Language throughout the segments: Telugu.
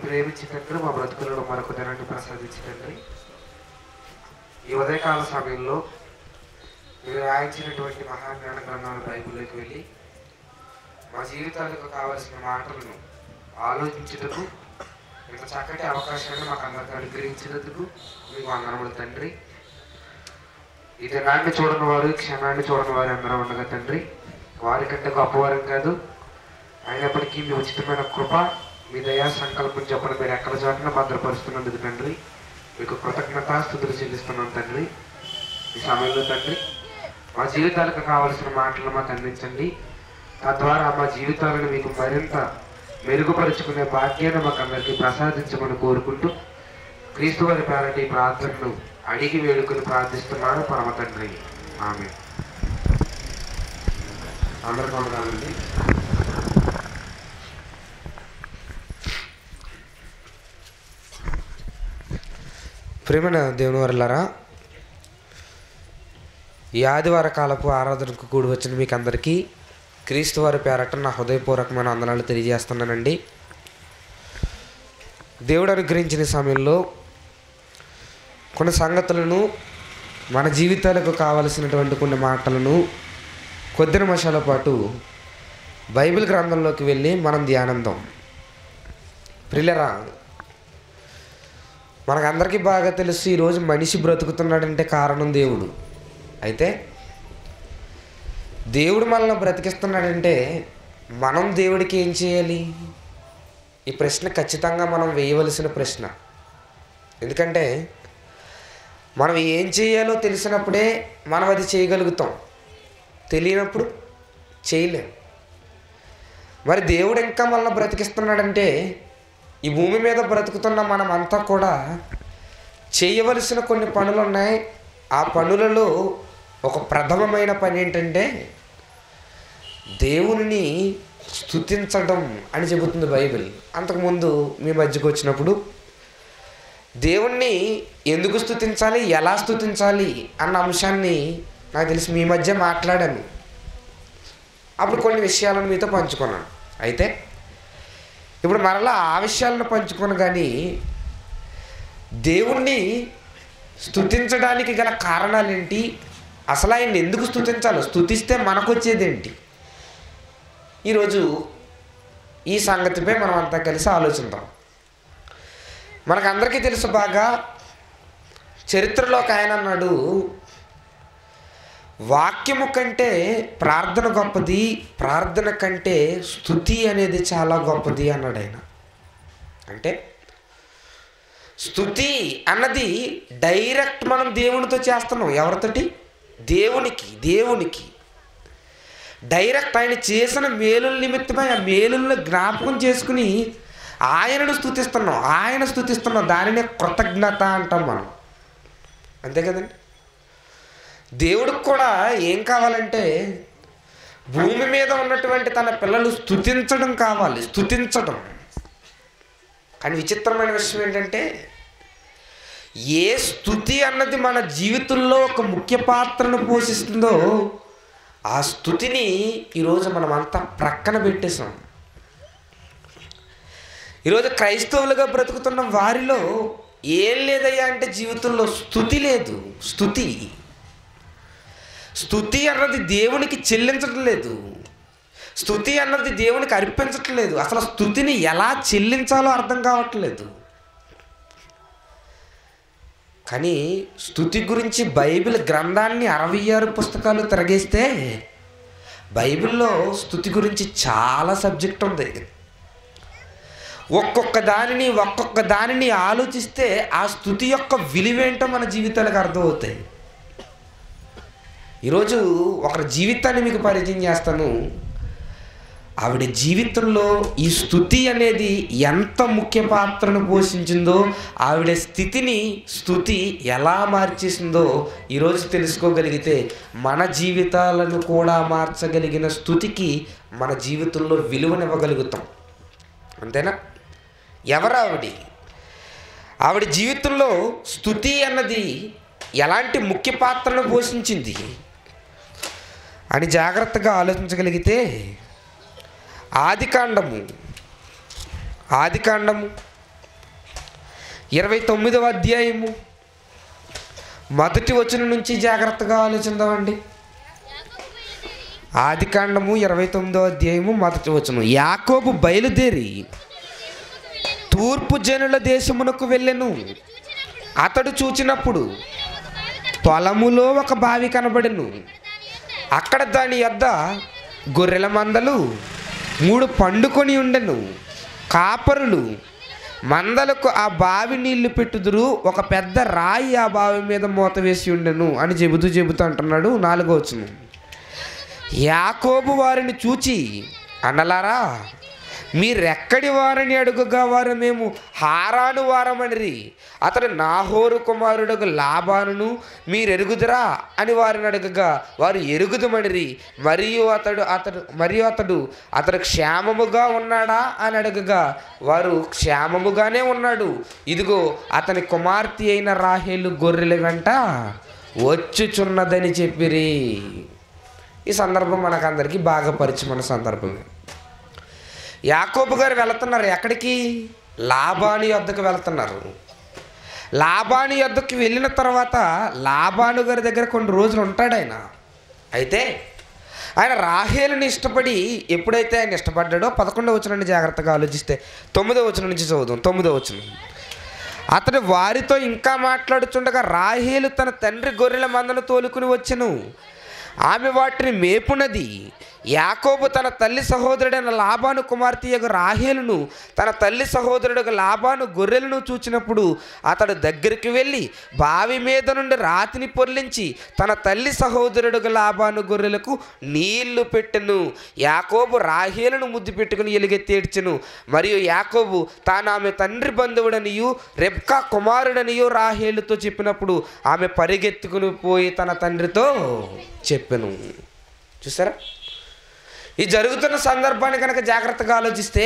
ప్రేమించి తండ్రి మా బ్రతుకులలో మరొక దినాన్ని ప్రసాదించి తండ్రి ఈ ఉదయకాల సమయంలో మీరు రాయించినటువంటి మహాజ్ఞాన గ్రంథాల బైబిల్లోకి వెళ్ళి మా జీవితాలకు కావలసిన మాటలను ఆలోచించుటకు ఇంత చక్కటి అవకాశాన్ని మాకు అందరికి అనుగ్రహించినందుకు మీకు వందనములు తండ్రి ఈ దినాన్ని చూడని వారు ఈ క్షణాన్ని చూడని వారు అందరూ ఉండగా తండ్రి వారికంటే గొప్పవారం కాదు అయినప్పటికీ మీ ఉచితమైన కృప మీ దయా సంకల్పం చెప్పిన మీరు ఎక్కడ చోటన భద్రపరుస్తున్నందుకు తండ్రి మీకు కృతజ్ఞత స్థుతులు చెల్లిస్తున్నాం తండ్రి ఈ సమయంలో తండ్రి మా జీవితాలకు కావలసిన మాటలు మాకు అందించండి తద్వారా మా జీవితాలను మీకు మరింత మెరుగుపరుచుకునే భాగ్యాన్ని మాకు అందరికీ ప్రసాదించమని కోరుకుంటూ క్రీస్తు వారి పేరట ఈ ప్రార్థనను అడిగి వేడుకుని ప్రార్థిస్తున్నాను పరమ తండ్రి ఆమె అందరికీ వందనాలండి ప్రేమన దేవుని వర్లారా ఈ ఆదివార కాలపు ఆరాధనకు కూడి వచ్చిన మీకు అందరికీ క్రీస్తు వారి పేరట నా హృదయపూర్వకమైన వందనాలు తెలియజేస్తున్నానండి దేవుడు అనుగ్రహించిన సమయంలో కొన్ని సంగతులను మన జీవితాలకు కావలసినటువంటి కొన్ని మాటలను కొద్ది నిమిషాల పాటు బైబిల్ గ్రంథంలోకి వెళ్ళి మనం ధ్యానందాం ప్రిల్లరా మనకందరికీ బాగా తెలుసు ఈరోజు మనిషి బ్రతుకుతున్నాడంటే కారణం దేవుడు అయితే దేవుడు మనల్ని బ్రతికిస్తున్నాడంటే మనం దేవుడికి ఏం చేయాలి ఈ ప్రశ్న ఖచ్చితంగా మనం వేయవలసిన ప్రశ్న ఎందుకంటే మనం ఏం చేయాలో తెలిసినప్పుడే మనం అది చేయగలుగుతాం తెలియనప్పుడు చేయలేం మరి దేవుడు ఇంకా మనల్ని బ్రతికిస్తున్నాడంటే ఈ భూమి మీద బ్రతుకుతున్న మనం అంతా కూడా చేయవలసిన కొన్ని పనులు ఉన్నాయి ఆ పనులలో ఒక ప్రథమమైన పని ఏంటంటే దేవుని స్తుతించడం అని చెబుతుంది బైబిల్ అంతకుముందు మీ మధ్యకు వచ్చినప్పుడు దేవుణ్ణి ఎందుకు స్తుతించాలి ఎలా స్తుతించాలి అన్న అంశాన్ని నాకు తెలిసి మీ మధ్య మాట్లాడాను అప్పుడు కొన్ని విషయాలను మీతో పంచుకున్నాను అయితే ఇప్పుడు మరలా ఆ విషయాలను పంచుకొని కానీ దేవుణ్ణి స్తుతించడానికి గల కారణాలేంటి అసలు ఆయన ఎందుకు స్తుతించాలో స్తుతిస్తే మనకు వచ్చేదేంటి ఈరోజు ఈ సంగతిపై మనం అంతా కలిసి ఆలోచిద్దాం మనకందరికీ తెలుసు బాగా చరిత్రలో ఒక ఆయన అన్నాడు వాక్యము కంటే ప్రార్థన గొప్పది ప్రార్థన కంటే స్థుతి అనేది చాలా గొప్పది అన్నాడు ఆయన అంటే స్థుతి అన్నది డైరెక్ట్ మనం దేవునితో చేస్తున్నాం ఎవరితోటి దేవునికి దేవునికి డైరెక్ట్ ఆయన చేసిన మేలుల నిమిత్తమై ఆ మేలులను జ్ఞాపకం చేసుకుని ఆయనను స్థుతిస్తున్నాం ఆయన స్థుతిస్తున్నాం దానినే కృతజ్ఞత అంటాం మనం అంతే కదండి దేవుడికి కూడా ఏం కావాలంటే భూమి మీద ఉన్నటువంటి తన పిల్లలు స్థుతించడం కావాలి స్థుతించడం కానీ విచిత్రమైన విషయం ఏంటంటే ఏ స్థుతి అన్నది మన జీవితంలో ఒక ముఖ్య పాత్రను పోషిస్తుందో ఆ స్థుతిని ఈరోజు మనం అంతా ప్రక్కన పెట్టేసాం ఈరోజు క్రైస్తవులుగా బ్రతుకుతున్న వారిలో ఏం లేదయ్యా అంటే జీవితంలో స్థుతి లేదు స్థుతి స్థుతి అన్నది దేవునికి చెల్లించడం లేదు స్థుతి అన్నది దేవునికి అర్పించటం లేదు అసలు స్థుతిని ఎలా చెల్లించాలో అర్థం కావట్లేదు కానీ స్థుతి గురించి బైబిల్ గ్రంథాన్ని అరవై ఆరు పుస్తకాలు తిరగేస్తే బైబిల్లో స్థుతి గురించి చాలా సబ్జెక్ట్ ఉంది ఒక్కొక్క దానిని ఒక్కొక్క దానిని ఆలోచిస్తే ఆ స్థుతి యొక్క విలువేంటో మన జీవితాలకు అర్థమవుతాయి ఈరోజు ఒకరి జీవితాన్ని మీకు పరిచయం చేస్తాను ఆవిడ జీవితంలో ఈ స్థుతి అనేది ఎంత ముఖ్య పాత్రను పోషించిందో ఆవిడ స్థితిని స్థుతి ఎలా మార్చేసిందో ఈరోజు తెలుసుకోగలిగితే మన జీవితాలను కూడా మార్చగలిగిన స్థుతికి మన జీవితంలో విలువనివ్వగలుగుతాం అంతేనా ఎవరు ఆవిడ ఆవిడ జీవితంలో స్థుతి అన్నది ఎలాంటి ముఖ్య పాత్రను పోషించింది అని జాగ్రత్తగా ఆలోచించగలిగితే ఆదికాండము ఆదికాండము ఇరవై తొమ్మిదవ అధ్యాయము మొదటి వచనం నుంచి జాగ్రత్తగా ఆలోచిద్దామండి ఆది కాండము ఇరవై తొమ్మిదో అధ్యాయము మొదటి వచనం యాకోబు బయలుదేరి తూర్పు జనుల దేశమునకు వెళ్ళెను అతడు చూచినప్పుడు పొలములో ఒక బావి కనబడెను అక్కడ దాని యొద్ద గొర్రెల మందలు మూడు పండుకొని ఉండెను కాపరులు మందలకు ఆ బావి నీళ్లు పెట్టుదురు ఒక పెద్ద రాయి ఆ బావి మీద మూత వేసి ఉండెను అని చెబుతూ చెబుతూ అంటున్నాడు నాలుగో వచ్చును యాకోబు వారిని చూచి అన్నలారా మీరెక్కడి వారని అడుగుగా వారు మేము హారాను వారమనిరి అతడు నాహోరు కుమారుడుకు లాభానును మీరెరుగుదురా అని వారిని అడగగా వారు ఎరుగుదమనిరి మరియు అతడు అతడు మరియు అతడు అతడు క్షేమముగా ఉన్నాడా అని అడగగా వారు క్షేమముగానే ఉన్నాడు ఇదిగో అతని కుమార్తె అయిన రాహేలు గొర్రెల వెంట వచ్చుచున్నదని చెప్పిరి ఈ సందర్భం మనకందరికీ బాగా పరిచయమైన సందర్భమే యాకోబు గారు వెళుతున్నారు ఎక్కడికి లాభాని వద్దకు వెళ్తున్నారు లాభాని వద్దకు వెళ్ళిన తర్వాత లాభాను గారి దగ్గర కొన్ని రోజులు ఉంటాడు ఆయన అయితే ఆయన రాహేలుని ఇష్టపడి ఎప్పుడైతే ఆయన ఇష్టపడ్డాడో పదకొండవ వచనాన్ని జాగ్రత్తగా ఆలోచిస్తే తొమ్మిదో వచనం నుంచి చదువుదాం తొమ్మిదో వచనం అతడు వారితో ఇంకా మాట్లాడుచుండగా రాహేలు తన తండ్రి గొర్రెల మందను తోలుకుని వచ్చెను ఆమె వాటిని మేపునది యాకోబు తన తల్లి సహోదరుడైన లాభాను కుమార్తె యొక్క రాహేలును తన తల్లి సహోదరుడు లాభాను గొర్రెలను చూచినప్పుడు అతడు దగ్గరికి వెళ్ళి బావి మీద నుండి రాతిని పొర్లించి తన తల్లి సహోదరుడు లాభాను గొర్రెలకు నీళ్లు పెట్టెను యాకోబు రాహేలును ముద్దు పెట్టుకుని ఎలుగెత్తేడ్చెను మరియు యాకోబు తాను ఆమె తండ్రి బంధువుడనియు రెబ్కా కుమారుడనియు రాహేలుతో చెప్పినప్పుడు ఆమె పరిగెత్తుకుని పోయి తన తండ్రితో చెప్పెను చూసారా ఈ జరుగుతున్న సందర్భాన్ని కనుక జాగ్రత్తగా ఆలోచిస్తే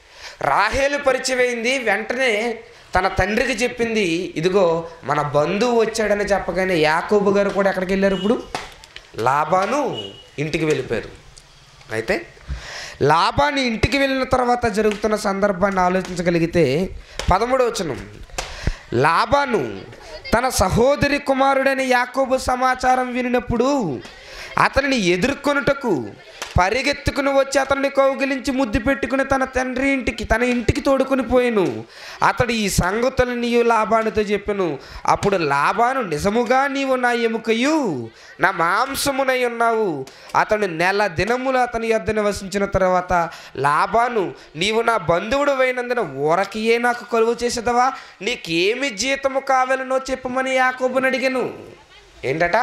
రాహేలు పరిచయం అయింది వెంటనే తన తండ్రికి చెప్పింది ఇదిగో మన బంధువు వచ్చాడని చెప్పగానే యాకోబు గారు కూడా ఎక్కడికి వెళ్ళారు ఇప్పుడు లాభాను ఇంటికి వెళ్ళిపోయారు అయితే లాభాన్ని ఇంటికి వెళ్ళిన తర్వాత జరుగుతున్న సందర్భాన్ని ఆలోచించగలిగితే పదమూడవ వచనం లాభాను తన సహోదరి కుమారుడైన యాకోబు సమాచారం వినినప్పుడు అతనిని ఎదుర్కొనుటకు పరిగెత్తుకుని వచ్చి అతన్ని కౌగిలించి ముద్దు పెట్టుకుని తన తండ్రి ఇంటికి తన ఇంటికి తోడుకుని పోయాను అతడు ఈ సంగతులు నీవు లాభానుతో చెప్పాను అప్పుడు లాభాను నిజముగా నీవు నా ఎముకయు నా మాంసమునై ఉన్నావు అతడు నెల దినములు అతని యొద్ద నివసించిన తర్వాత లాభాను నీవు నా బంధువుడు అయినందున ఊరకియే నాకు కలువు చేసేదవా నీకేమి జీతము కావాలనో చెప్పమని యాకోబుని అడిగాను ఏంటట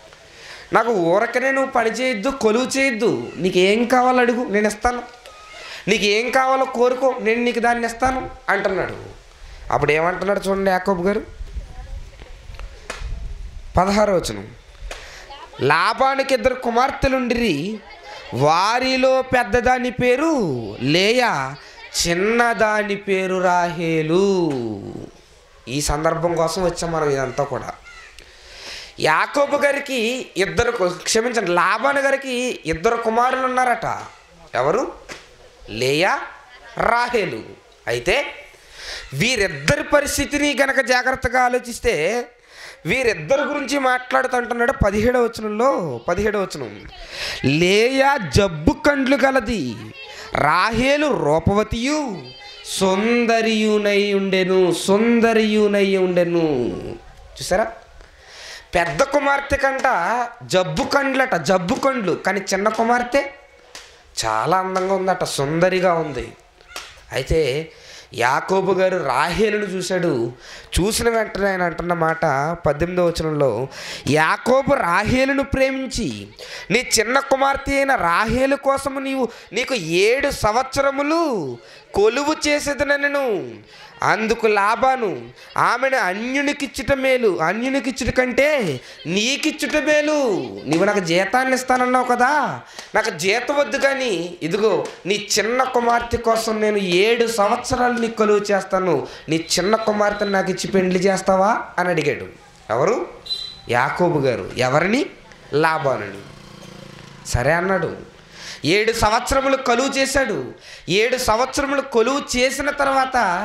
నాకు ఊరకనే నువ్వు పని చేయొద్దు కొలువు చేయొద్దు నీకు ఏం కావాలో అడుగు నేను ఇస్తాను నీకు ఏం కావాలో కోరుకో నేను నీకు దాన్ని ఇస్తాను అంటున్నాడు అప్పుడు ఏమంటున్నాడు చూడండి యాకోబు గారు పదహారో వచనం లాభానికి ఇద్దరు కుమార్తెలుండిరి వారిలో పెద్దదాని పేరు లేయా చిన్నదాని పేరు రాహేలు ఈ సందర్భం కోసం వచ్చాం మనం ఇదంతా కూడా యాకోబు గారికి ఇద్దరు కు- క్షమించండి లాభాన్ గారికి ఇద్దరు కుమారులు ఉన్నారట ఎవరు లేయా రాహేలు అయితే వీరిద్దరి పరిస్థితిని గనక జాగ్రత్తగా ఆలోచిస్తే వీరిద్దరి గురించి మాట్లాడుతుంటున్నాడు పదిహేడవ వచనంలో పదిహేడవ వచనం లేయా జబ్బు కండ్లు గలది రాహేలు రూపవతియు సుందరియునై ఉండెను సుందరియునై ఉండెను చూసారా పెద్ద కుమార్తె కంట జబ్బు కండ్లట జబ్బు కండ్లు కానీ చిన్న కుమార్తె చాలా అందంగా ఉందట సుందరిగా ఉంది అయితే యాకోబు గారు రాహేలును చూశాడు చూసిన వెంటనే ఆయన అంటున్న మాట పద్దెనిమిదవ వచనంలో యాకోబు రాహేలును ప్రేమించి నీ చిన్న కుమార్తె అయిన రాహేలు కోసము నీవు నీకు ఏడు సంవత్సరములు కొలువు చేసేదనను అందుకు లాభాను ఆమెను అన్యునికిచ్చుట మేలు అన్యునికిచ్చుట కంటే నీకిచ్చుట మేలు నీవు నాకు జీతాన్ని ఇస్తానన్నావు కదా నాకు జీతం వద్దు కానీ ఇదిగో నీ చిన్న కుమార్తె కోసం నేను ఏడు సంవత్సరాలు నీకు కొలువు చేస్తాను నీ చిన్న కుమార్తెను నాకు ఇచ్చి పెండ్లి చేస్తావా అని అడిగాడు ఎవరు యాకోబు గారు ఎవరిని లాభానుని సరే అన్నాడు ఏడు సంవత్సరములు కొలువు చేశాడు ఏడు సంవత్సరములు కొలువు చేసిన తర్వాత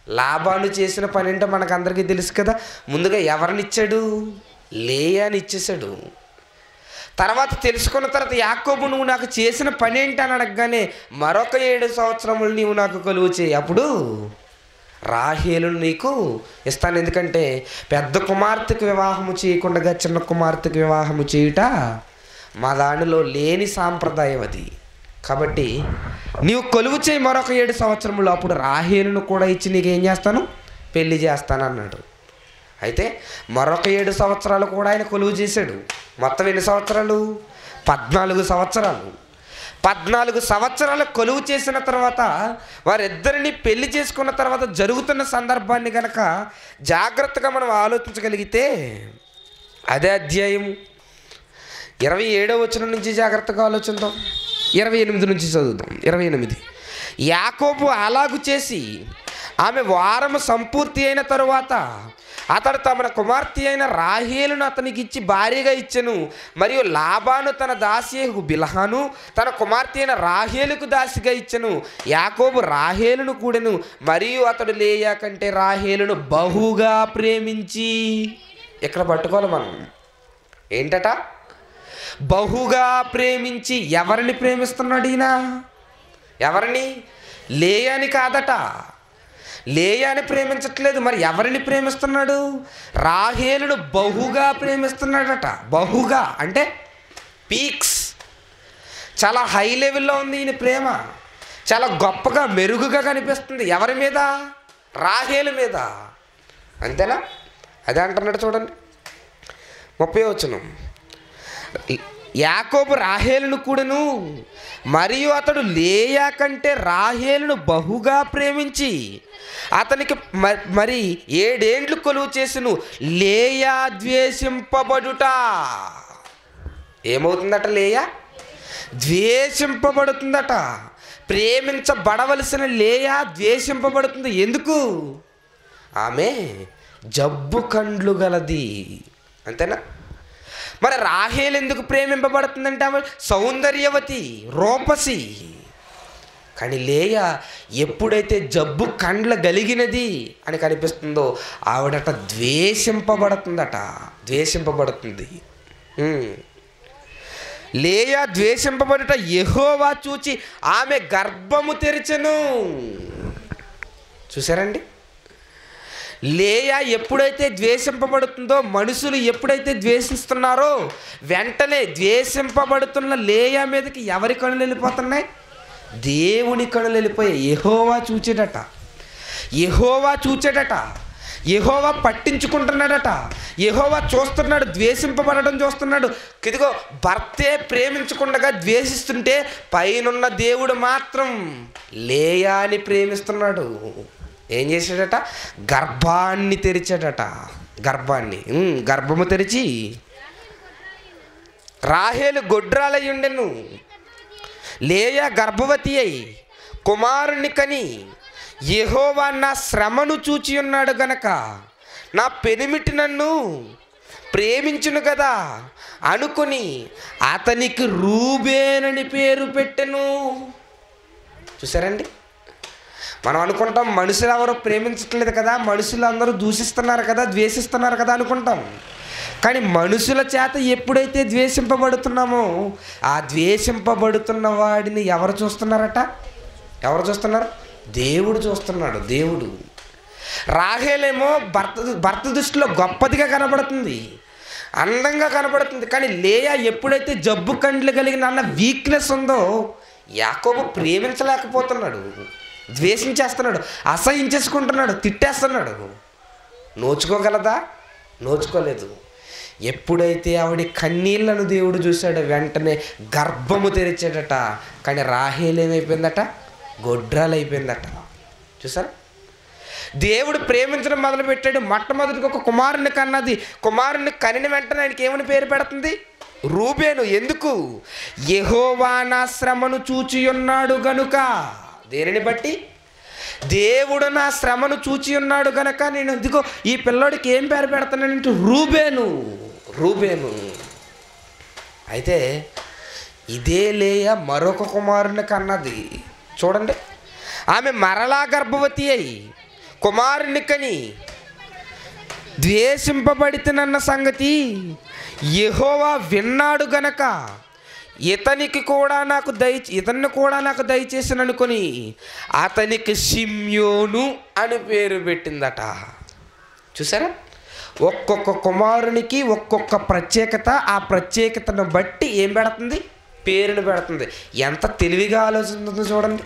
లాభాలు చేసిన పని ఏంటో మనకు అందరికీ తెలుసు కదా ముందుగా ఎవరినిచ్చాడు లేయాని ఇచ్చేసాడు తర్వాత తెలుసుకున్న తర్వాత యాకోబు నువ్వు నాకు చేసిన పని ఏంటి అని అడగగానే మరొక ఏడు సంవత్సరములు నీవు నాకు కొలువు చేయి అప్పుడు రాహేలును నీకు ఇస్తాను ఎందుకంటే పెద్ద కుమార్తెకు వివాహము చేయకుండా చిన్న కుమార్తెకు వివాహము చేయుట మా దానిలో లేని సాంప్రదాయం అది కాబట్టి నీవు కొలువు చేయి మరొక ఏడు సంవత్సరములు అప్పుడు రాహేలును కూడా ఇచ్చి నీకేం చేస్తాను పెళ్లి చేస్తాను అన్నాడు అయితే మరొక ఏడు సంవత్సరాలు కూడా ఆయన కొలువు చేశాడు మొత్తం ఎన్ని సంవత్సరాలు పద్నాలుగు సంవత్సరాలు పద్నాలుగు సంవత్సరాలు కొలువు చేసిన తర్వాత వారిద్దరిని పెళ్లి చేసుకున్న తర్వాత జరుగుతున్న సందర్భాన్ని గనక జాగ్రత్తగా మనం ఆలోచించగలిగితే అదే అధ్యాయం ఇరవై ఏడో వచనం నుంచి జాగ్రత్తగా ఆలోచిద్దాం ఇరవై ఎనిమిది నుంచి చదువుదాం ఇరవై ఎనిమిది యాకోబు అలాగు చేసి ఆమె వారము సంపూర్తి అయిన తరువాత అతడు తమ కుమార్తె అయిన రాహేలును అతనికి ఇచ్చి భార్యగా ఇచ్చెను మరియు లాబాను తన దాసియకు బిలహాను తన కుమార్తె అయిన రాహేలుకు దాసిగా ఇచ్చెను యాకోబు రాహేలును కూడెను మరియు అతడు లేయా కంటే రాహేలును బహుగా ప్రేమించి ఇక్కడ పట్టుకోవాలి మనం ఏంటట బహుగా ప్రేమించి ఎవరిని ప్రేమిస్తున్నాడు ఈయన ఎవరిని లేయని కాదట లేయాని ప్రేమించట్లేదు మరి ఎవరిని ప్రేమిస్తున్నాడు రాహేలును బహుగా ప్రేమిస్తున్నాడట బహుగా అంటే పీక్స్ చాలా హై లెవెల్లో ఉంది ఈయన ప్రేమ చాలా గొప్పగా మెరుగుగా కనిపిస్తుంది ఎవరి మీద రాహేలు మీద అంతేనా అదే అంటున్నాడు చూడండి ముప్పై వచ్చును యాకోబు రాహేలును కూడాను మరియు అతడు లేయా కంటే రాహేలును బహుగా ప్రేమించి అతనికి మ- మరి ఏడేండ్లు కొలువు చేసిను లేయా ద్వేషింపబడుట ఏమవుతుందట లేయా ద్వేషింపబడుతుందట ప్రేమించబడవలసిన లేయా ద్వేషింపబడుతుంది ఎందుకు ఆమె జబ్బు కండ్లు గలది అంతేనా మరి రాహేలు ఎందుకు ప్రేమింపబడుతుందంటే ఆమె సౌందర్యవతి రూపసి కానీ లేయ ఎప్పుడైతే జబ్బు కండ్ల గలిగినది అని కనిపిస్తుందో ఆవిడట ద్వేషింపబడుతుందట ద్వేషింపబడుతుంది ఉమ్. లేయ ద్వేషింపబడుట యెహోవా చూచి ఆమె గర్భము తెరిచెను చూసారండి లేయా ఎప్పుడైతే ద్వేషింపబడుతుందో మనుషులు ఎప్పుడైతే ద్వేషిస్తున్నారో వెంటనే ద్వేషింపబడుతున్న లేయా మీదకి ఎవరి కనులు వెళ్ళిపోతున్నాయి దేవుని కనులు వెళ్ళిపోయాయి యెహోవా చూచేటట యెహోవా చూచేటట యెహోవా పట్టించుకుంటున్నాడట యెహోవా చూస్తున్నాడు ద్వేషింపబడడం చూస్తున్నాడు ఇదిగో భర్తే ప్రేమించకుండా ద్వేషిస్తుంటే పైనున్న దేవుడు మాత్రం లేయాని ప్రేమిస్తున్నాడు ఏం చేశాడట గర్భాన్ని తెరిచాడట గర్భాన్ని ఉమ్, గర్భము తెరిచి రాహేలు గొడ్రాలై ఉండెను లేయా గర్భవతి అయి కుమారుని కని యెహోవా నా శ్రమను చూచి ఉన్నాడు గనక నా పెనిమిటి నన్ను ప్రేమించును కదా అనుకుని అతనికి రూబేనని పేరు పెట్టెను చూసారండి మనం అనుకుంటాం మనుషులు ఎవరు ప్రేమించట్లేదు కదా మనుషులు అందరూ దూషిస్తున్నారు కదా ద్వేషిస్తున్నారు కదా అనుకుంటాం కానీ మనుషుల చేత ఎప్పుడైతే ద్వేషింపబడుతున్నామో ఆ ద్వేషింపబడుతున్న వాడిని ఎవరు చూస్తున్నారట ఎవరు చూస్తున్నారు దేవుడు చూస్తున్నాడు దేవుడు రాహేలేమో భర్త భర్త దృష్టిలో గొప్పదిగా కనబడుతుంది అందంగా కనబడుతుంది కానీ లేయా ఎప్పుడైతే జబ్బు కండ్లు కలిగిన అన్న వీక్నెస్ ఉందో యాకోబు ప్రేమించలేకపోతున్నాడు ద్వేషించేస్తున్నాడు అసహించేసుకుంటున్నాడు తిట్టేస్తున్నాడు నోచుకోగలదా నోచుకోలేదు ఎప్పుడైతే ఆవిడ కన్నీళ్లను దేవుడు చూశాడో వెంటనే గర్భము తెరిచాడట కానీ రాహేలు ఏమైపోయిందట గొడ్రాలు అయిపోయిందట చూసారా దేవుడు ప్రేమించడం మొదలుపెట్టాడు మొట్టమొదటిగా ఒక కుమారుని కన్నది కుమారుని కనిన వెంటనే ఆయనకి ఏమని పేరు పెడుతుంది రూబేను ఎందుకు యెహోవా నా శ్రమను చూచి ఉన్నాడు గనుక దేనిని బట్టి దేవుడు నా శ్రమను చూచి ఉన్నాడు గనక నేను ఇదిగో ఈ పిల్లోడికి ఏం పేరు పెడతానంటే రూబేను రూబేను అయితే ఇదే లేయ మరొక కుమారుని కన్నది చూడండి ఆమె మరలా గర్భవతి అయి కుమారుని కని ద్వేషింపబడితేనన్న సంగతి యెహోవా విన్నాడు గనక ఇతనికి కూడా నాకు దయ ఇతన్ని కూడా నాకు దయచేసిన అనుకొని అతనికి షిమ్యోను అని పేరు పెట్టిందట చూసారా ఒక్కొక్క కుమారునికి ఒక్కొక్క ప్రత్యేకత ఆ ప్రత్యేకతను బట్టి ఏం పెడుతుంది పేరును పెడుతుంది ఎంత తెలివిగా ఆలోచిస్తుందో చూడండి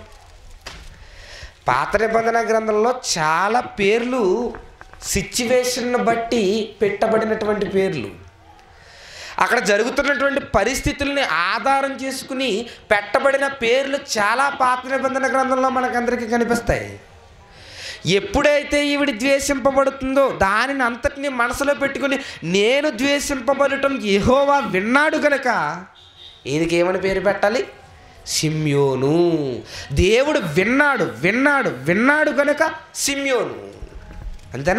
పాత నిబంధన గ్రంథంలో చాలా పేర్లు సిచ్యువేషన్ను బట్టి పెట్టబడినటువంటి పేర్లు అక్కడ జరుగుతున్నటువంటి పరిస్థితుల్ని ఆధారం చేసుకుని పెట్టబడిన పేర్లు చాలా పాత నిబంధన గ్రంథంలో మనకందరికీ కనిపిస్తాయి ఎప్పుడైతే ఈవిడ ద్వేషింపబడుతుందో దానిని అంతటిని మనసులో పెట్టుకుని నేను ద్వేషింపబడటం యెహోవా విన్నాడు గనక ఈయనకి ఏమని పేరు పెట్టాలి సిమ్యోను దేవుడు విన్నాడు విన్నాడు విన్నాడు గనక సిమ్యోను అంతేనా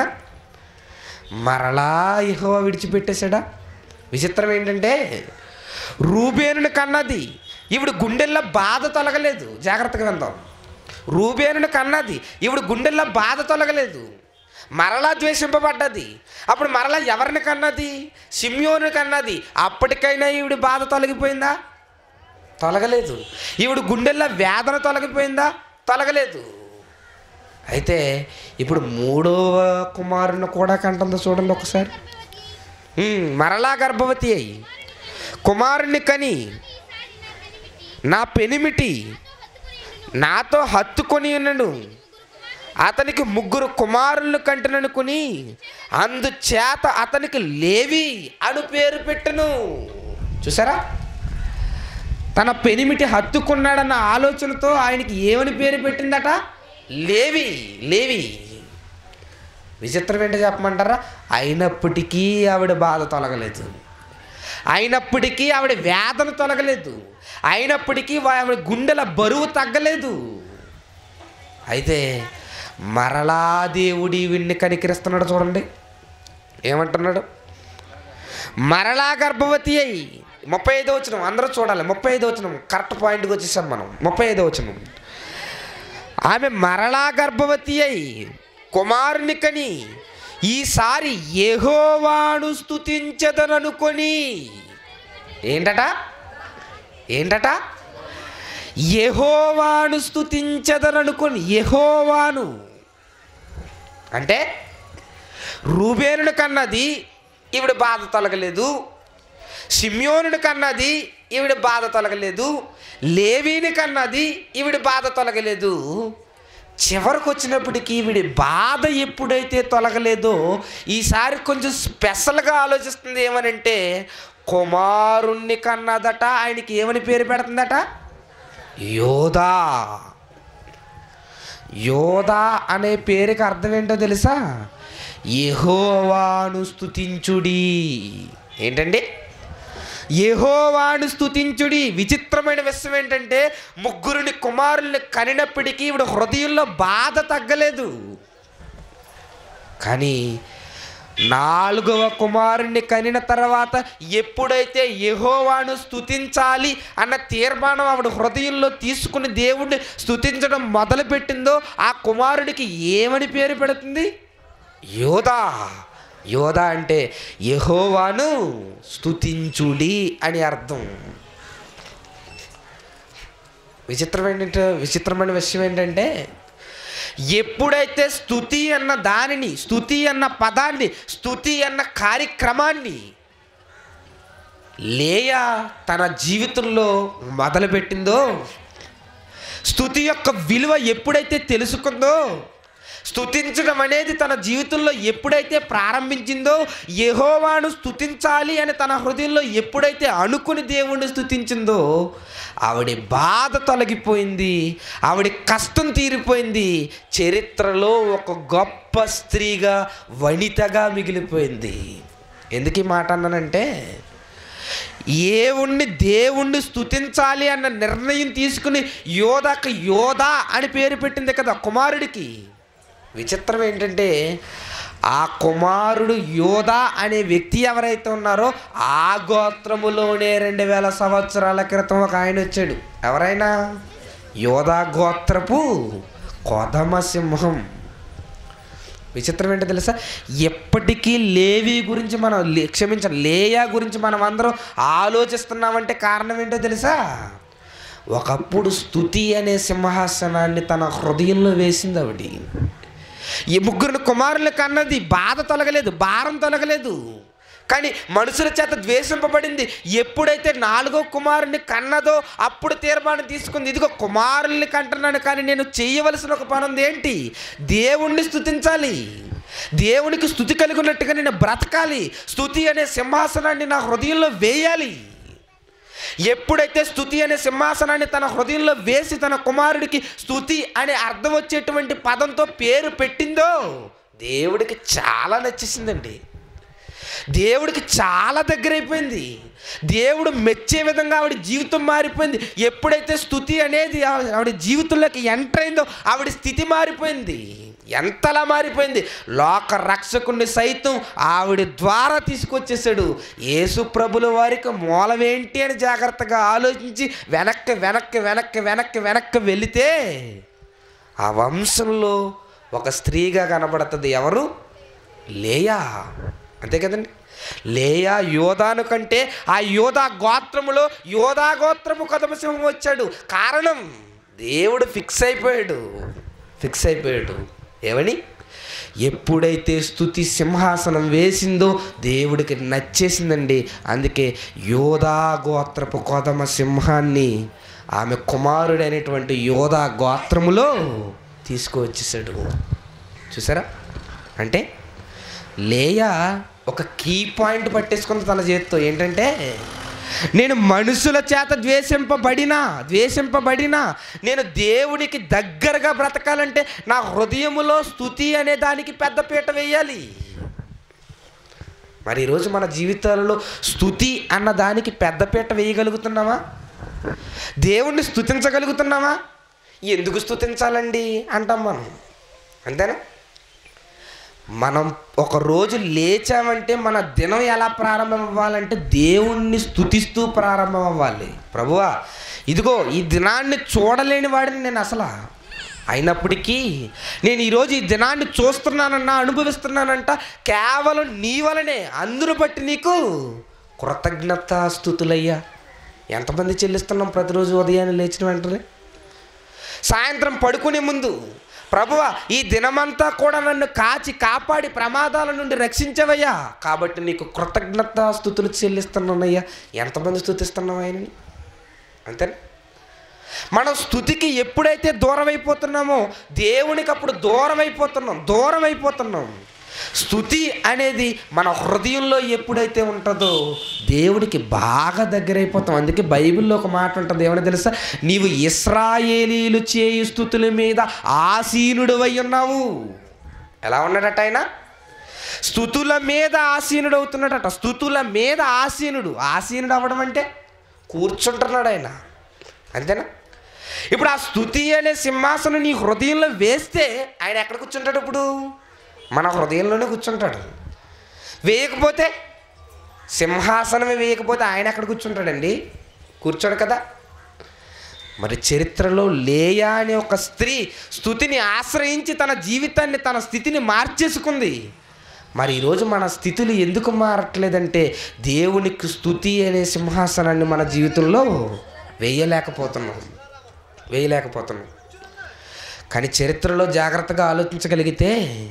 మరలా యెహోవా విడిచిపెట్టేశాడా విచిత్రం ఏంటంటే రూబేనుని కన్నది ఈవిడ గుండెల్లో బాధ తొలగలేదు జాగ్రత్తగా విందాం రూబేనుని కన్నది ఈవిడ గుండెల్లో బాధ తొలగలేదు మరలా ద్వేషింపబడ్డది అప్పుడు మరలా ఎవరిని కన్నది సిమ్యోని కన్నది అప్పటికైనా ఈవిడ బాధ తొలగిపోయిందా తొలగలేదు ఈవిడ గుండెల్లో వేదన తొలగిపోయిందా తొలగలేదు అయితే ఇప్పుడు మూడవ కుమారుని కూడా కంటుందో చూడండి ఒకసారి ఉమ్, మరలా గర్భవతి అయి కుమారుని కని నా పెనిమిటి నాతో హత్తుకొని ఉన్నాడు అతనికి ముగ్గురు కుమారులను కంటననుకుని అందుచేత అతనికి లేవి అను పేరు పెట్టును చూసారా తన పెనిమిటి హత్తుకున్నాడన్న ఆలోచనతో ఆయనకి ఏమని పేరు పెట్టిందట లేవి లేవి విచిత్రం ఏంటో చెప్పమంటారా అయినప్పటికీ ఆవిడ బాధ తొలగలేదు అయినప్పటికీ ఆవిడ వేదన తొలగలేదు అయినప్పటికీ వా- ఆవిడ గుండెల బరువు తగ్గలేదు అయితే మరలా దేవుడి వీడిని కనికరిస్తున్నాడు చూడండి ఏమంటున్నాడు మరలా గర్భవతి అయి ముప్పై ఐదో వచ్చిన అందరూ చూడాలి ముప్పై ఐదో వచ్చిన కరెక్ట్ పాయింట్కి వచ్చేసాం మనం ముప్పై ఐదో వచ్చిన ఆమె మరలా గర్భవతి అయి కుమారుని కని ఈసారి యెహోవాను స్తుతించదననుకొని ఏంటట ఏంటట యెహోవాను స్తుతించదననుకొని యెహోవాను అంటే రూబేనుని కన్నది ఈవిడ బాధ తొలగలేదు సిమ్యోనుని కన్నది ఈవిడ బాధ తొలగలేదు లేవీని కన్నది ఈవిడ బాధ తొలగలేదు చివరికి వచ్చినప్పటికీ ఈవిడి బాధ ఎప్పుడైతే తొలగలేదో ఈసారి కొంచెం స్పెషల్గా ఆలోచిస్తుంది ఏమనంటే కుమారుణ్ణి కన్నదట ఆయనకి ఏమని పేరు పెడుతుందట యోధా యోధా అనే పేరుకి అర్థం ఏంటో తెలుసా యెహోవాను స్తుతించుడి ఏంటండి యెహోవాను స్తుతించుడి విచిత్రమైన విషయం ఏంటంటే ముగ్గురిని కుమారుల్ని కనినప్పటికీ ఇప్పుడు హృదయంలో బాధ తగ్గలేదు కానీ నాలుగవ కుమారుణ్ణి కనిన తర్వాత ఎప్పుడైతే యెహోవాను స్తుతించాలి అన్న తీర్మానం ఆవిడ హృదయంలో తీసుకుని దేవుడిని స్తుతించడం మొదలుపెట్టిందో ఆ కుమారుడికి ఏమని పేరు పెడుతుంది యోధా యోధా అంటే యెహోవాను స్తుతించుడి అని అర్థం విచిత్రం ఏంటంటే విచిత్రమైన విషయం ఏంటంటే ఎప్పుడైతే స్థుతి అన్న దానిని స్థుతి అన్న పదాన్ని స్థుతి అన్న కార్యక్రమాన్ని లేయా తన జీవితంలో మొదలుపెట్టిందో స్థుతి యొక్క విలువ ఎప్పుడైతే తెలుసుకుందో స్తుతించడం అనేది తన జీవితంలో ఎప్పుడైతే ప్రారంభించిందో యెహోవాను స్తుతించాలి అని తన హృదయంలో ఎప్పుడైతే అనుకుని దేవుణ్ణి స్తుతించిందో ఆవిడ బాధ తొలగిపోయింది ఆవిడ కష్టం తీరిపోయింది చరిత్రలో ఒక గొప్ప స్త్రీగా వనితగా మిగిలిపోయింది ఎందుకు ఈ మాట అన్నానంటే ఏవుణ్ణి దేవుణ్ణి స్తుతించాలి అన్న నిర్ణయం తీసుకుని యోధకు యోధ అని పేరు పెట్టింది కదా కుమారుడికి విచిత్రం ఏంటంటే ఆ కుమారుడు యోధ అనే వ్యక్తి ఎవరైతే ఉన్నారో ఆ గోత్రములోనే రెండు వేల సంవత్సరాల క్రితం ఒక ఆయన వచ్చాడు ఎవరైనా యోధా గోత్రపు కొదమ సింహం విచిత్రం ఏంటో తెలుసా ఎప్పటికీ లేవి గురించి మనం లే- క్షమించండి లేయా గురించి మనం అందరం ఆలోచిస్తున్నామంటే కారణం ఏంటో తెలుసా ఒకప్పుడు స్థుతి అనే సింహాసనాన్ని తన హృదయంలో వేసింది ఆవిడ ఈ ముగ్గురు కుమారులు కన్నది బాధ తొలగలేదు భారం తొలగలేదు కానీ మనుషుల చేత ద్వేషింపబడింది ఎప్పుడైతే నాలుగో కుమారుని కన్నదో అప్పుడు తీర్మానం తీసుకుంది ఇదిగో కుమారుల్ని కంటున్నాను కానీ నేను చేయవలసిన ఒక పని ఉంది ఏంటి దేవుణ్ణి స్తుతించాలి దేవునికి స్థుతి కలిగి ఉన్నట్టుగా నేను బ్రతకాలి స్థుతి అనే సింహాసనాన్ని నా హృదయంలో వేయాలి ఎప్పుడైతే స్థుతి అనే సింహాసనాన్ని తన హృదయంలో వేసి తన కుమారుడికి స్థుతి అనే అర్థం వచ్చేటువంటి పదంతో పేరు పెట్టిందో దేవుడికి చాలా నచ్చేసిందండి దేవుడికి చాలా దగ్గరైపోయింది దేవుడు మెచ్చే విధంగా ఆవిడ జీవితం మారిపోయింది ఎప్పుడైతే స్థుతి అనేది ఆవిడ ఆవిడ జీవితంలోకి ఎంటర్ అయిందో ఆవిడ స్థితి మారిపోయింది ఎంతలా మారిపోయింది లోక రక్షకుణ్ణి సైతం ఆవిడ ద్వారా తీసుకొచ్చేసాడు యేసు ప్రభుల వారికి మూలమేంటి అని జాగ్రత్తగా ఆలోచించి వెనక్కి వెనక్కి వెనక్కి వెనక్కి వెనక్కి వెళితే ఆ వంశంలో ఒక స్త్రీగా కనబడుతుంది ఎవరు లేయా అంతే కదండి లేయా యోధాను కంటే ఆ యోధా గోత్రములో యోధా గోత్రము కదమసింహం వచ్చాడు కారణం దేవుడు ఫిక్స్ అయిపోయాడు ఫిక్స్ అయిపోయాడు ఏమని ఎప్పుడైతే స్థుతి సింహాసనం వేసిందో దేవుడికి నచ్చేసిందండి అందుకే యోధా గోత్రపు కొదమ సింహాన్ని ఆమె కుమారుడైనటువంటి యోధా గోత్రములో తీసుకువచ్చేసాడు చూసారా అంటే లేయా ఒక కీ పాయింట్ పట్టేసుకుంది తన చేతితో ఏంటంటే నేను మనుషుల చేత ద్వేషింపబడినా ద్వేషింపబడినా నేను దేవునికి దగ్గరగా బ్రతకాలంటే నా హృదయములో స్థుతి అనే దానికి పెద్ద పీట వేయాలి మరి ఈరోజు మన జీవితాలలో స్థుతి అన్న దానికి పెద్దపీట వేయగలుగుతున్నామా దేవుణ్ణి స్థుతించగలుగుతున్నామా ఎందుకు స్థుతించాలండి అంటాం మనం అంతేనా మనం ఒక రోజు లేచామంటే మన దినం ఎలా ప్రారంభం అవ్వాలంటే దేవుణ్ణి స్థుతిస్తూ ప్రారంభం అవ్వాలి ప్రభువా ఇదిగో ఈ దినాన్ని చూడలేని వాడిని నేను అసలు అయినప్పటికీ నేను ఈరోజు ఈ దినాన్ని చూస్తున్నానన్నా అనుభవిస్తున్నానంట కేవలం నీ వలనే అందరూ బట్టి నీకు కృతజ్ఞత స్థుతులయ్యా ఎంతమంది చెల్లిస్తున్నాం ప్రతిరోజు ఉదయాన్నే లేచిన వెంటనే సాయంత్రం పడుకునే ముందు ప్రభువ ఈ దినమంతా కూడా నన్ను కాచి కాపాడి ప్రమాదాల నుండి రక్షించవయ్యా కాబట్టి నీకు కృతజ్ఞత స్థుతులు చెల్లిస్తున్నానయ్యా ఎంతమంది స్థుతిస్తున్నాం ఆయనని అంతేనా మనం స్థుతికి ఎప్పుడైతే దూరం అయిపోతున్నామో దేవునికి అప్పుడు దూరం అయిపోతున్నాం దూరం అయిపోతున్నాం స్థుతి అనేది మన హృదయంలో ఎప్పుడైతే ఉంటుందో దేవుడికి బాగా దగ్గరైపోతాం అందుకే బైబిల్లో ఒక మాట ఉంటుంది ఏమని తెలుసా నీవు ఇస్రాయేలీలు చేయు స్థుతుల మీద ఆసీనుడు ఉన్నావు ఎలా ఉన్నాడట ఆయన స్థుతుల మీద ఆసీనుడు అవుతున్నాడట స్థుతుల మీద ఆసీనుడు ఆసీనుడు అవ్వడం అంటే కూర్చుంటున్నాడు ఆయన అంతేనా ఇప్పుడు ఆ స్థుతి అనే సింహాసనం నీ హృదయంలో వేస్తే ఆయన ఎక్కడ కూర్చుంటాడు ఇప్పుడు మన హృదయంలోనే కూర్చుంటాడు వేయకపోతే సింహాసనమే వేయకపోతే ఆయన ఎక్కడ కూర్చుంటాడండి కూర్చోడు కదా మరి చరిత్రలో లేయా అనే ఒక స్త్రీ స్థుతిని ఆశ్రయించి తన జీవితాన్ని తన స్థితిని మార్చేసుకుంది మరి ఈరోజు మన స్థితులు ఎందుకు మారట్లేదంటే దేవునికి స్థుతి అనే సింహాసనాన్ని మన జీవితంలో వేయలేకపోతున్నాం వేయలేకపోతున్నాం కానీ చరిత్రలో జాగ్రత్తగా ఆలోచించగలిగితే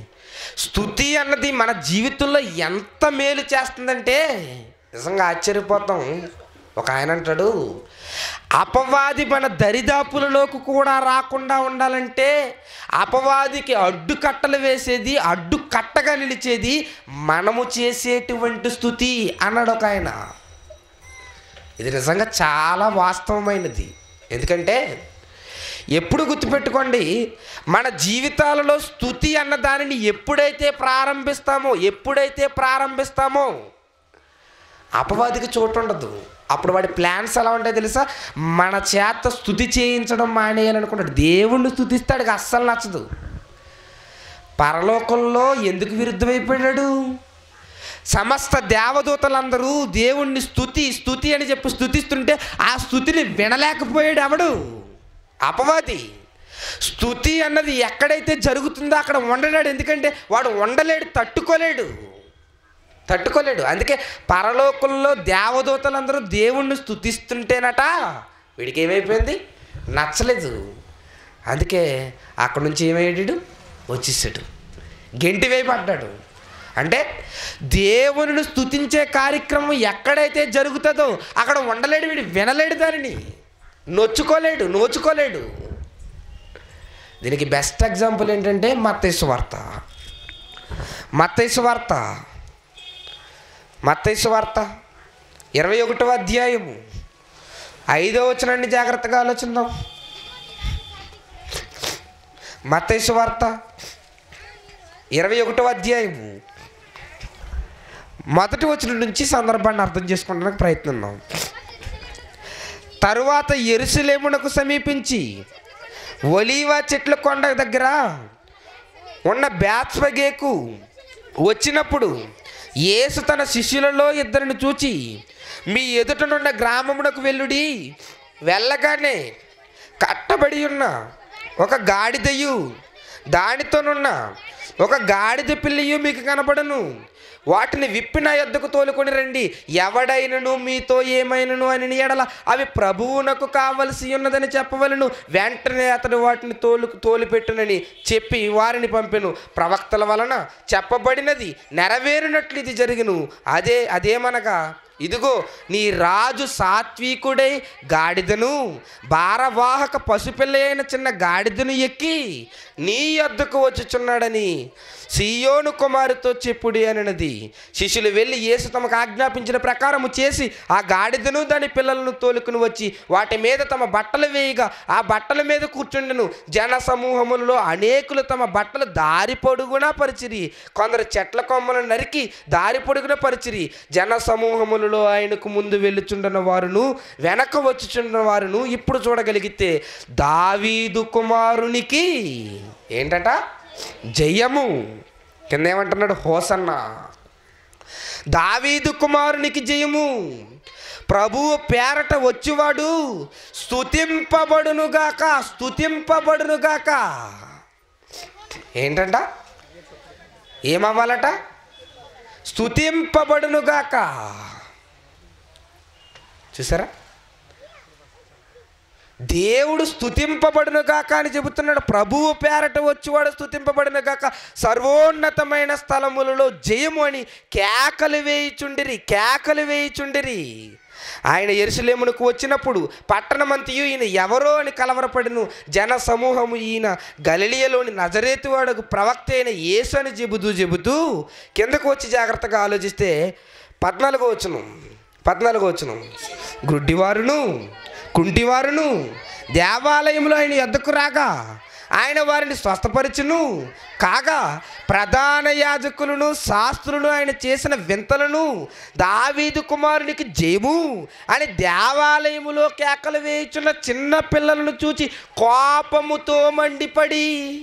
స్థుతి అన్నది మన జీవితంలో ఎంత మేలు చేస్తుందంటే నిజంగా ఆశ్చర్యపోతాం ఒక ఆయన అంటాడు అపవాది మన దరిదాపులలోకి కూడా రాకుండా ఉండాలంటే అపవాదికి అడ్డుకట్టలు వేసేది అడ్డు కట్టగా నిలిచేది మనము చేసేటువంటి స్థుతి అన్నాడు ఒక ఆయన ఇది నిజంగా చాలా వాస్తవమైనది ఎందుకంటే ఎప్పుడు గుర్తుపెట్టుకోండి మన జీవితాలలో స్థుతి అన్న దానిని ఎప్పుడైతే ప్రారంభిస్తామో ఎప్పుడైతే ప్రారంభిస్తామో అపవాదికి చోటు ఉండదు అప్పుడు వాడి ప్లాన్స్ ఎలా ఉంటాయి తెలుసా మన చేత స్థుతి చేయించడం మానేయాలనుకుంటాడు దేవుణ్ణి స్థుతిస్తాడు అస్సలు నచ్చదు పరలోకంలో ఎందుకు విరుద్ధమైపోయాడు సమస్త దేవదూతలందరూ దేవుణ్ణి స్థుతి స్థుతి అని చెప్పి స్థుతిస్తుంటే ఆ స్థుతిని వినలేకపోయాడు ఎవడు అపవాది స్థుతి అన్నది ఎక్కడైతే జరుగుతుందో అక్కడ ఉండలేడు ఎందుకంటే వాడు ఉండలేడు తట్టుకోలేడు తట్టుకోలేడు అందుకే పరలోకంలో దేవదూతలందరూ దేవుణ్ణి స్థుతిస్తుంటేనట వీడికి ఏమైపోయింది నచ్చలేదు అందుకే అక్కడ నుంచి ఏమయ్యాడు వచ్చేసాడు గెంటి వేయబడ్డాడు అంటే దేవుని స్థుతించే కార్యక్రమం ఎక్కడైతే జరుగుతుందో అక్కడ ఉండలేడు వీడు వినలేడు దానిని నొచ్చుకోలేడు నోచుకోలేడు దీనికి బెస్ట్ ఎగ్జాంపుల్ ఏంటంటే మత్తైసు వార్త మత్తైసు వార్త మత్తైసు వార్త ఇరవై ఒకటవ అధ్యాయము ఐదో వచనాన్ని జాగ్రత్తగా ఆలోచిద్దాం మత్తైసు వార్త ఇరవై ఒకటవ అధ్యాయము మొదటి వచనం నుంచి సందర్భాన్ని అర్థం చేసుకోవడానికి ప్రయత్నిద్దాం తరువాత ఎరుసలేమునకు సమీపించి ఒలీవా చెట్ల కొండ దగ్గర ఉన్న బ్యాత్స్వగేకు వచ్చినప్పుడు యేసు తన శిష్యులలో ఇద్దరిని చూచి మీ ఎదుటనున్న గ్రామమునకు వెళ్ళుడి వెళ్ళగానే కట్టబడి ఉన్న ఒక గాడిదయు దానితోనున్న ఒక గాడిద పిల్లయు మీకు కనబడను వాటిని విప్పి నా యొద్దకు తోలుకొని రండి ఎవడైనను మీతో ఏమైనను అని ఎడల అవి ప్రభువునకు కావలసి ఉన్నదని చెప్పవలను వెంటనే అతడు వాటిని తోలు తోలిపెట్టునని చెప్పి వారిని పంపెను ప్రవక్తల వలన చెప్పబడినది నెరవేరినట్లు ఇది జరిగిను అదే అదేమనగా ఇదిగో నీ రాజు సాత్వికుడై గాడిదను భారవాహక పసిపిల్ల అయిన చిన్న గాడిదను ఎక్కి నీ యొద్దకు వచ్చుచున్నాడని సియోను కుమారుతో చెప్పుడి అనినది శిష్యులు వెళ్ళి యేసు తమకు ఆజ్ఞాపించిన ప్రకారము చేసి ఆ గాడిదను దాని పిల్లలను తోలుకుని వచ్చి వాటి మీద తమ బట్టలు వేయగా ఆ బట్టల మీద కూర్చుండెను జన సమూహములలో అనేకులు తమ బట్టలు దారి పొడుగునా పరిచిరి కొందరు చెట్ల కొమ్మలను నరికి దారి పొడుగున పరిచిరి జన సమూహములలో ఆయనకు ముందు వెళ్ళుచుండన వారును వెనక వచ్చుచుండన వారును ఇప్పుడు చూడగలిగితే దావీదు కుమారునికి ఏంటట జయము కింద ఏమంటున్నాడు హోసన్న దావీదు కుమారునికి జయము ప్రభువు పేరట వచ్చువాడు స్తుతింపబడునుగాక స్తుతింపబడునుగాక ఏంటంట ఏమవ్వాలట స్తుతింపబడునుగాక చూసారా దేవుడు స్తుతింపబడును గాక అని చెబుతున్నాడు ప్రభువు పేరట వచ్చేవాడు స్తుతింపబడును గాక సర్వోన్నతమైన స్థలములలో జయము అని కేకలు వేయిచుండిరి కేకలు వేయిచుండిరి ఆయన ఎరుసలేమునకు వచ్చినప్పుడు పట్టణమంతయు ఈయన ఎవరో అని కలవరపడిను జన సమూహము ఈయన గలిలియలోని నజరేతు వాడకు ప్రవక్త అయిన యేసు అని చెబుతూ చెబుతూ కిందకు వచ్చి జాగ్రత్తగా ఆలోచిస్తే పద్నాలుగో వచ్చును పద్నాలుగో వచ్చును గుడ్డివారును కుంటివారును దేవాలయంలో ఆయన ఎద్దకు రాగా ఆయన వారిని స్వస్థపరచును కాగా ప్రధాన యాజకులను శాస్త్రులను ఆయన చేసిన వింతలను దావీదు కుమారునికి జయము అని దేవాలయములో కేకలు వేయుచున్న చిన్న పిల్లలను చూచి కోపముతో మండిపడి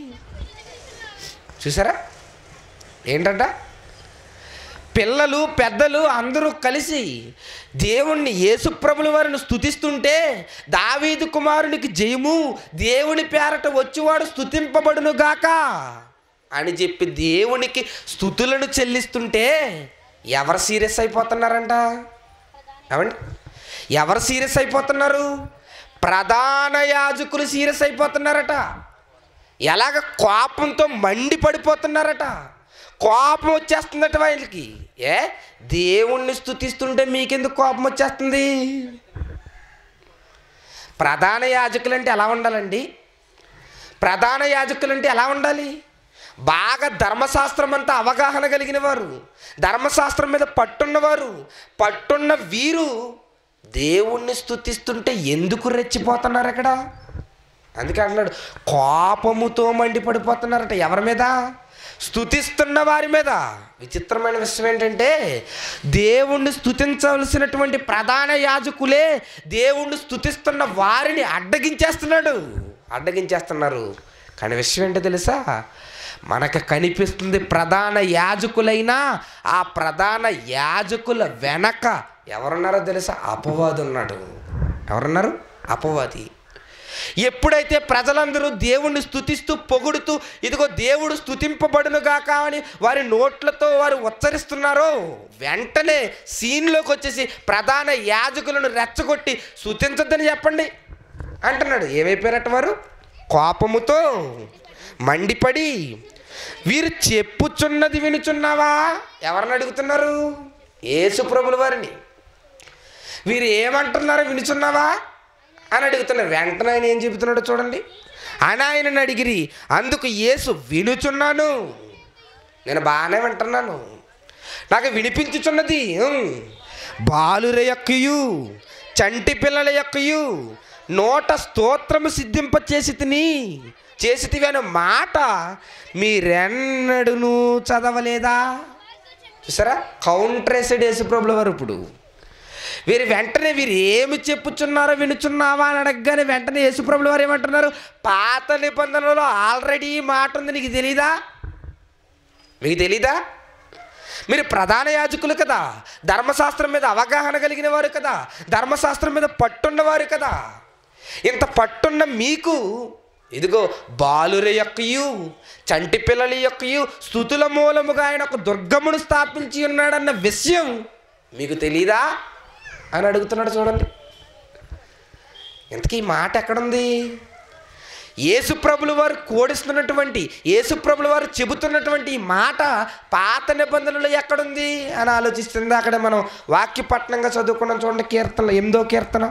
చూసారా ఏంటంట పిల్లలు పెద్దలు అందరూ కలిసి దేవుణ్ణి యేసుప్రభుల వారిని స్తుతిస్తుంటే దావీదు కుమారునికి జయము దేవుని పేరట వచ్చేవాడు స్తుతింపబడును గాక అని చెప్పి దేవునికి స్థుతులను చెల్లిస్తుంటే ఎవరు సీరియస్ అయిపోతున్నారంట ఏమండి ఎవరు సీరియస్ అయిపోతున్నారు ప్రధాన యాజకులు సీరియస్ అయిపోతున్నారట ఎలాగ కోపంతో మండి పడిపోతున్నారట కోపం వచ్చేస్తుందట వాళ్ళకి ఏ దేవుణ్ణి స్థుతిస్తుంటే మీకెందుకు కోపం వచ్చేస్తుంది ప్రధాన యాజకులు అంటే ఎలా ఉండాలండి ప్రధాన యాజకులు అంటే ఎలా ఉండాలి బాగా ధర్మశాస్త్రం అంతా అవగాహన కలిగిన వారు ధర్మశాస్త్రం మీద పట్టున్నవారు పట్టున్న వీరు దేవుణ్ణి స్థుతిస్తుంటే ఎందుకు రెచ్చిపోతున్నారు అక్కడ అందుకే అంటున్నాడు కోపముతో మండిపడిపోతున్నారట ఎవరి మీద స్థుతిస్తున్న వారి మీద విచిత్రమైన విషయం ఏంటంటే దేవుణ్ణి స్థుతించవలసినటువంటి ప్రధాన యాజకులే దేవుణ్ణి స్థుతిస్తున్న వారిని అడ్డగించేస్తున్నాడు అడ్డగించేస్తున్నారు కానీ విషయం ఏంటో తెలుసా మనకు కనిపిస్తుంది ప్రధాన యాజకులైనా ఆ ప్రధాన యాజకుల వెనక ఎవరున్నారో తెలుసా అపవాది ఉన్నాడు ఎవరున్నారు అపవాది ఎప్పుడైతే ప్రజలందరూ దేవుణ్ణి స్తుతిస్తూ పొగుడుతూ ఇదిగో దేవుడు స్తుతింపబడునుగాక అని వారి నోట్లతో వారు ఉచ్చరిస్తున్నారో వెంటనే సీన్లోకి వచ్చేసి ప్రధాన యాజకులను రెచ్చగొట్టి స్తుతించొద్దని చెప్పండి అంటున్నాడు ఏమైపోయారట వారు కోపముతో మండిపడి వీరు చెప్పుచున్నది వినుచున్నావా ఎవరిని అడుగుతున్నారు యేసు ప్రభుల వారిని వీరు ఏమంటున్నారో వినుచున్నావా అని అడుగుతున్నారు వెంటనే ఆయన ఏం చెబుతున్నాడో చూడండి అని ఆయనను అడిగిరి అందుకు యేసు వినుచున్నాను నేను బాగానే వింటున్నాను నాకు వినిపించుచున్నది ఉమ్. బాలుర యొక్కయు చంటి పిల్లల యొక్కయు నోట స్తోత్రము సిద్ధింప చేసి తిని చేసి అనే మాట మీరెన్నడూను చదవలేదా చూసారా కౌంట్రేసెడ్ యేసు ప్రభుల వారు ఇప్పుడు వీరు వెంటనే వీరు ఏమి చెప్పుచున్నారో వినుచున్నావా అని అడగగానే వెంటనే యేసుప్రభులు వారు ఏమంటున్నారు పాత నిబంధనలో ఆల్రెడీ ఈ మాట ఉంది నీకు తెలీదా మీకు తెలీదా మీరు ప్రధాన యాజకులు కదా ధర్మశాస్త్రం మీద అవగాహన కలిగిన వారు కదా ధర్మశాస్త్రం మీద పట్టున్నవారు కదా ఇంత పట్టున్న మీకు ఇదిగో బాలుర యొక్కయు చంటి పిల్లల యొక్కయు స్థుతుల మూలముగా ఆయన ఒక దుర్గమును స్థాపించి ఉన్నాడన్న విషయం మీకు తెలీదా అని అడుగుతున్నాడు చూడండి ఇంతకీ ఈ మాట ఎక్కడుంది యేసుప్రభుల వారు కోడిస్తున్నటువంటి యేసుప్రభుల వారు చెబుతున్నటువంటి ఈ మాట పాత నిబంధనలు ఎక్కడుంది అని ఆలోచిస్తుంది అక్కడ మనం వాక్యపట్నంగా చదువుకున్నాం చూడండి కీర్తన ఎనిమిదో కీర్తన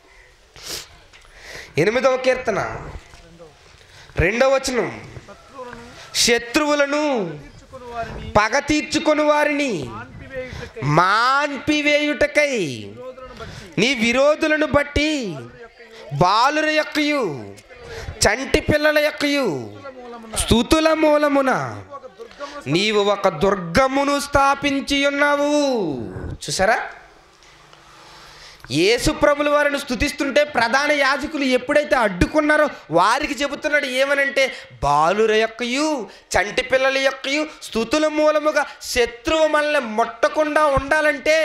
ఎనిమిదవ కీర్తన రెండవ వచనం శత్రువులను తీర్చుకుని వారిని పగ తీర్చుకొని వారిని ఆన్పివేయుటకై మాన్పివేయుటకై విరోధులను బట్టి నీ విరోధులను బట్టి బాలుర యొక్కయు చంటి పిల్లల యొక్కయు మూలమున స్థుతుల మూలమున ఒక దుర్గము నీవు ఒక దుర్గమును స్థాపించి ఉన్నావు చూసారా యేసు ప్రభుల వారిని స్థుతిస్తుంటే ప్రధాన యాజకులు ఎప్పుడైతే అడ్డుకున్నారో వారికి చెబుతున్నాడు ఏమనంటే బాలుర యొక్కయు చంటి పిల్లల యొక్కయు స్థుతుల మూలముగా శత్రువు మనల్ని ముట్టకుండా ఉండాలంటే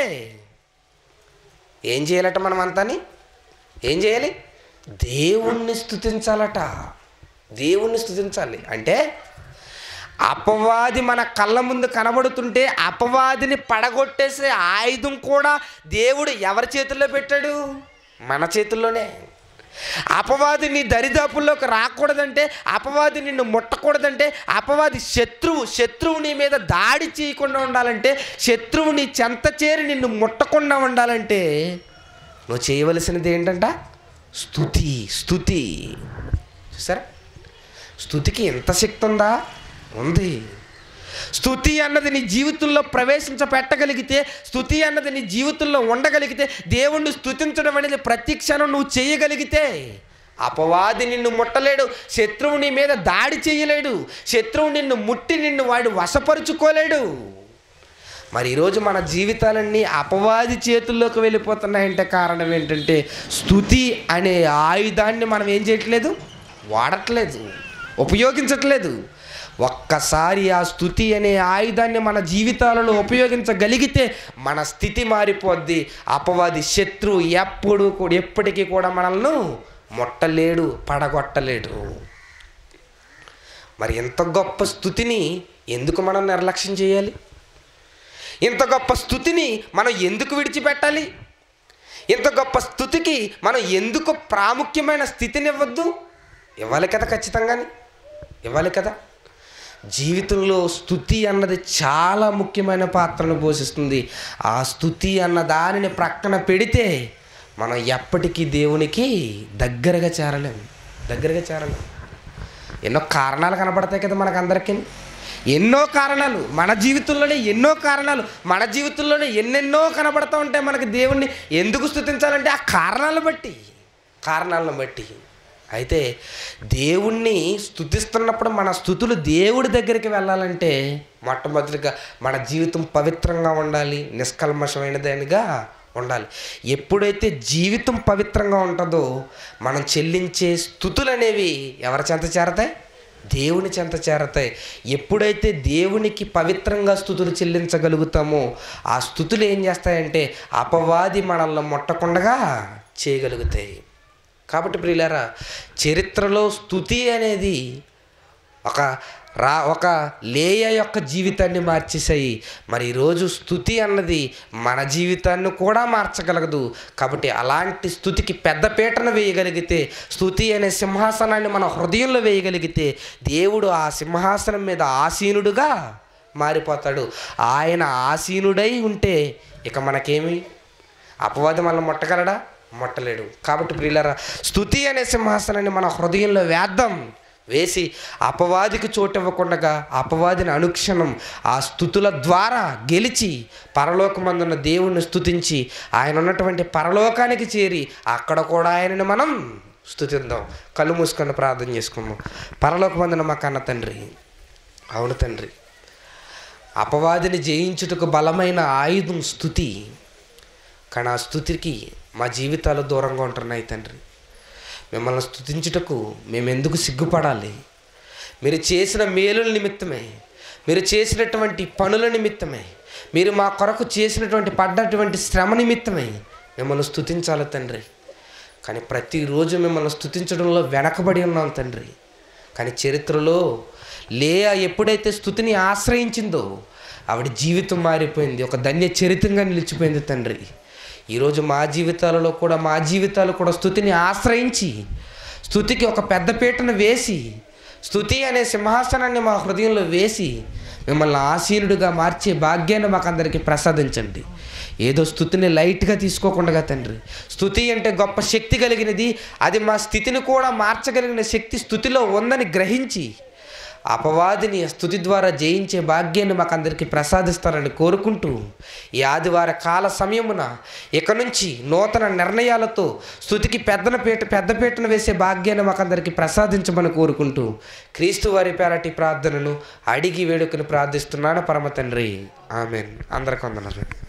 ఏం చేయాలట మనం అంతాని ఏం చేయాలి దేవుణ్ణి స్థుతించాలట దేవుణ్ణి స్థుతించాలి అంటే అపవాది మన కళ్ళ ముందు కనబడుతుంటే అపవాదిని పడగొట్టేసే ఆయుధం కూడా దేవుడు ఎవరి చేతుల్లో పెట్టాడు మన చేతుల్లోనే అపవాది నీ దరిదాపుల్లోకి రాకూడదంటే అపవాది నిన్ను ముట్టకూడదంటే అపవాది శత్రువు శత్రువు నీ మీద దాడి చేయకుండా ఉండాలంటే శత్రువు నీ చెంత చేరి నిన్ను ముట్టకుండా ఉండాలంటే నువ్వు చేయవలసినది ఏంటంట స్థుతి స్థుతి చూసారా స్థుతికి ఎంత శక్తి ఉందా ఉంది స్థుతి అన్నది నీ జీవితంలో ప్రవేశించ పెట్టగలిగితే స్థుతి అన్నది నీ జీవితంలో ఉండగలిగితే దేవుణ్ణి స్థుతించడం అనేది ప్రతి క్షణం నువ్వు చేయగలిగితే అపవాది నిన్ను ముట్టలేడు శత్రువు నీ మీద దాడి చేయలేడు శత్రువు నిన్ను ముట్టి నిన్ను వాడు వశపరుచుకోలేడు మరి ఈరోజు మన జీవితాలన్నీ అపవాది చేతుల్లోకి వెళ్ళిపోతున్నాయంటే కారణం ఏంటంటే స్థుతి అనే ఆయుధాన్ని మనం ఏం చేయట్లేదు వాడట్లేదు ఉపయోగించట్లేదు ఒక్కసారి ఆ స్థుతి అనే ఆయుధాన్ని మన జీవితాలలో ఉపయోగించగలిగితే మన స్థితి మారిపోద్ది అపవాది శత్రువు ఎప్పుడు కూడా ఎప్పటికీ కూడా మనల్ని ముట్టలేడు పడగొట్టలేడు మరి ఇంత గొప్ప స్థుతిని ఎందుకు మనం నిర్లక్ష్యం చేయాలి ఇంత గొప్ప స్థుతిని మనం ఎందుకు విడిచిపెట్టాలి ఇంత గొప్ప స్థుతికి మనం ఎందుకు ప్రాముఖ్యమైన స్థితిని ఇవ్వద్దు ఇవ్వాలి కదా ఖచ్చితంగాని ఇవ్వాలి కదా జీవితంలో స్థుతి అన్నది చాలా ముఖ్యమైన పాత్రను పోషిస్తుంది ఆ స్థుతి అన్న దానిని ప్రక్కన పెడితే మనం ఎప్పటికీ దేవునికి దగ్గరగా చేరలేము దగ్గరగా చేరలేము ఎన్నో కారణాలు కనపడతాయి కదా మనకందరికీ ఎన్నో కారణాలు మన జీవితంలోనే ఎన్నో కారణాలు మన జీవితంలోనే ఎన్నెన్నో కనబడతా ఉంటాయి మనకి దేవుణ్ణి ఎందుకు స్థుతించాలంటే ఆ కారణాలను బట్టి కారణాలను బట్టి అయితే దేవుణ్ణి స్థుతిస్తున్నప్పుడు మన స్థుతులు దేవుడి దగ్గరికి వెళ్ళాలంటే మొట్టమొదటిగా మన జీవితం పవిత్రంగా ఉండాలి నిష్కల్మషమైనదానిగా ఉండాలి ఎప్పుడైతే జీవితం పవిత్రంగా ఉంటుందో మనం చెల్లించే స్థుతులు అనేవి ఎవరి చెంత చేరతాయి దేవుని చెంత చేరతాయి ఎప్పుడైతే దేవునికి పవిత్రంగా స్థుతులు చెల్లించగలుగుతామో ఆ స్థుతులు ఏం చేస్తాయంటే అపవాది మనల్ని ముట్టకుండా చేయగలుగుతాయి కాబట్టి ప్రియులారా చరిత్రలో స్థుతి అనేది ఒక రా ఒక లేయ యొక్క జీవితాన్ని మార్చేసాయి మరి ఈరోజు స్థుతి అన్నది మన జీవితాన్ని కూడా మార్చగలగదు కాబట్టి అలాంటి స్థుతికి పెద్ద పీటను వేయగలిగితే స్థుతి అనే సింహాసనాన్ని మన హృదయంలో వేయగలిగితే దేవుడు ఆ సింహాసనం మీద ఆసీనుడుగా మారిపోతాడు ఆయన ఆసీనుడై ఉంటే ఇక మనకేమి అపవాదం మనల్ని ముట్టగలడా ముట్టలేడు కాబట్టి ప్రియులరా స్థుతి అనే సింహాసనాన్ని మన హృదయంలో వేద్దాం వేసి అపవాదికి చోటు ఇవ్వకుండా అపవాదిని అనుక్షణం ఆ స్థుతుల ద్వారా గెలిచి పరలోకమందున్న దేవుణ్ణి స్థుతించి ఆయన ఉన్నటువంటి పరలోకానికి చేరి అక్కడ కూడా ఆయనని మనం స్థుతిద్దాం కళ్ళు మూసుకొని ప్రార్థన చేసుకుందాం పరలోకమందున మా కన్న తండ్రి అవును తండ్రి అపవాదిని జయించుటకు బలమైన ఆయుధం స్థుతి కానీ ఆ స్థుతికి మా జీవితాలు దూరంగా ఉంటున్నాయి తండ్రి మిమ్మల్ని స్థుతించుటకు మేము ఎందుకు సిగ్గుపడాలి మీరు చేసిన మేలుల నిమిత్తమే మీరు చేసినటువంటి పనుల నిమిత్తమే మీరు మా కొరకు చేసినటువంటి పడ్డటువంటి శ్రమ నిమిత్తమే మిమ్మల్ని స్థుతించాలి తండ్రి కానీ ప్రతిరోజు మిమ్మల్ని స్థుతించడంలో వెనకబడి ఉన్నాం తండ్రి కానీ చరిత్రలో లేయా ఎప్పుడైతే స్థుతిని ఆశ్రయించిందో ఆవిడ జీవితం మారిపోయింది ఒక ధన్య చరిత్రంగా నిలిచిపోయింది తండ్రి ఈరోజు మా జీవితాలలో కూడా మా జీవితాలు కూడా స్థుతిని ఆశ్రయించి స్థుతికి ఒక పెద్ద పీటను వేసి స్థుతి అనే సింహాసనాన్ని మా హృదయంలో వేసి మిమ్మల్ని ఆసీనుడిగా మార్చే భాగ్యాన్ని మాకు అందరికీ ప్రసాదించండి ఏదో స్థుతిని లైట్గా తీసుకోకుండా తండ్రి స్థుతి అంటే గొప్ప శక్తి కలిగినది అది మా స్థితిని కూడా మార్చగలిగిన శక్తి స్థుతిలో ఉందని గ్రహించి అపవాదిని స్థుతి ద్వారా జయించే భాగ్యాన్ని మాకు అందరికీ ప్రసాదిస్తారని కోరుకుంటూ ఈ ఆదివార కాల సమయమున ఇక నుంచి నూతన నిర్ణయాలతో స్థుతికి పెద్దన పీట పెద్ద పీటను వేసే భాగ్యాన్ని మాకు అందరికీ ప్రసాదించమని కోరుకుంటూ క్రీస్తు వారి పేరటి ప్రార్థనను అడిగి వేడుకను ప్రార్థిస్తున్నాను పరమ తండ్రి ఆమెన్ అందరికి వందనాలు